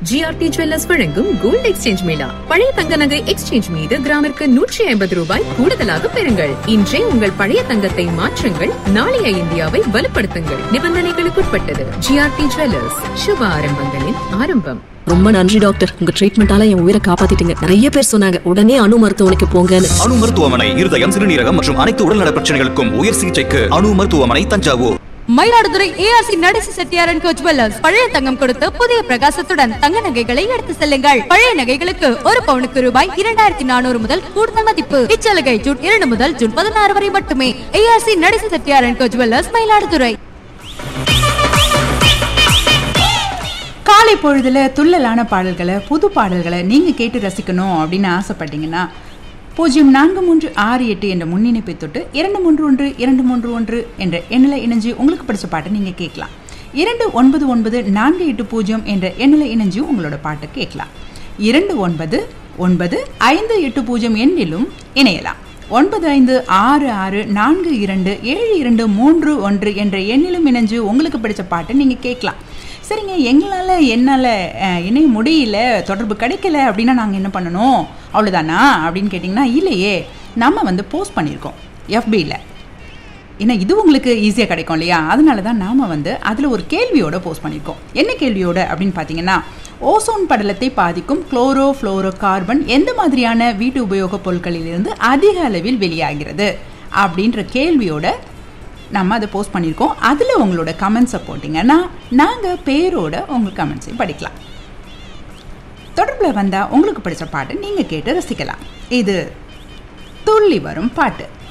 GRT jewellers வழங்கும் gold exchange mela பழைய தங்க நகை எக்ஸ்சேஞ்ச் மீது கிராமிற்கு நூற்றி ஐம்பது ரூபாய் கூடுதலாக பெறுங்கள் இன்றே உங்கள் பழைய தங்கத்தை மாற்றுங்கள் நாளைய இந்தியாவை வலுப்படுத்துங்கள் நிபந்தனைகளுக்குட்பட்டது ஜிஆர்டி ஜுவல்லர்ஸ் சுப ஆரம்பங்களின் ஆரம்பம் ரொம்ப நன்றி டாக்டர் உங்க ட்ரீட்மெண்டால என் உயிரை காப்பாத்திட்டீங்க நிறைய பேர் சொன்னாங்க உடனே அணு மருத்துவமனைக்கு போங்கன்னு அணு மருத்துவமனை இருதயம் சிறுநீரகம் மற்றும் அனைத்து உடல்நல பிரச்சனைகளுக்கும் உயர் சிகிச்சைக்கு அணு மருத்துவமனை Thanjavur Mayiladuthurai ARC Nadesi Chettiar and co jewellers பழைய தங்கம் கொடுத்து புதிய பிரகாசத்துடன் தங்க நகைகளை எடுத்து செல்லுங்கள் பழைய நகைகளுக்கு ஒரு பவுனுக்கு ரூபாய் இரண்டாயிரத்தி நானூறு முதல் கூடுதல் மதிப்பு இச்சலுகை ஜூன் இரண்டு முதல் ஜூன் பதினாறு வரை மட்டுமே ARC Nadesi Chettiar and co jewellers Mayiladuthurai காலை பொழுதுல துள்ளலான பாடல்களை புது பாடல்களை நீங்கள் கேட்டு ரசிக்கணும் அப்படின்னு ஆசைப்பட்டீங்கன்னா பூஜ்ஜியம் நான்கு மூன்று ஆறு எட்டு என்ற முன்னிணைப்பை தொட்டு இரண்டு மூன்று ஒன்று இரண்டு மூன்று ஒன்று என்ற எண்ணில் இணைஞ்சு உங்களுக்கு பிடிச்ச பாட்டை நீங்கள் கேட்கலாம் இரண்டு ஒன்பது ஒன்பது நான்கு எட்டு பூஜ்ஜியம் என்ற எண்ணில் இணைஞ்சு உங்களோட பாட்டை கேட்கலாம் இரண்டு ஒன்பது ஒன்பது ஐந்து எட்டு பூஜ்ஜியம் எண்ணிலும் இணையலாம் ஒன்பது ஐந்து ஆறு ஆறு நான்கு இரண்டு ஏழு இரண்டு மூன்று ஒன்று என்ற எண்ணிலும் இணைஞ்சு உங்களுக்கு பிடிச்ச பாட்டை நீங்கள் கேட்கலாம் சரிங்க எங்களால் என்னால் அஹ், இணைய முடியல தொடர்பு கிடைக்கல அப்படின்னா நாங்கள் என்ன பண்ணணும் அவ்வளோதானா அப்படின்னு கேட்டிங்கன்னா இல்லையே நம்ம வந்து போஸ்ட் பண்ணியிருக்கோம் எஃபியில் ஏன்னா இது உங்களுக்கு ஈஸியாக கிடைக்கும் இல்லையா அதனால தான் நாம் வந்து அதில் ஒரு கேள்வியோட போஸ்ட் பண்ணியிருக்கோம் என்ன கேள்வியோட அப்படின்னு பார்த்தீங்கன்னா ஓசோன் படலத்தை பாதிக்கும் குளோரோ ஃப்ளோரோ கார்பன் எந்த மாதிரியான வீட்டு உபயோகப் பொருட்களிலிருந்து அதிக அளவில் வெளியாகிறது அப்படின்ற கேள்வியோட நம்ம அதை போஸ்ட் பண்ணியிருக்கோம் அதில் உங்களோட கமெண்ட்ஸை போட்டிங்கன்னா நாங்கள் பேரோட உங்கள் கமெண்ட்ஸையும் படிக்கலாம் தொடர்பில் வந்தால் உங்களுக்கு பிடிச்ச பாட்டு நீங்கள் கேட்டு ரசிக்கலாம் இது துள்ளி வரும் பாட்டு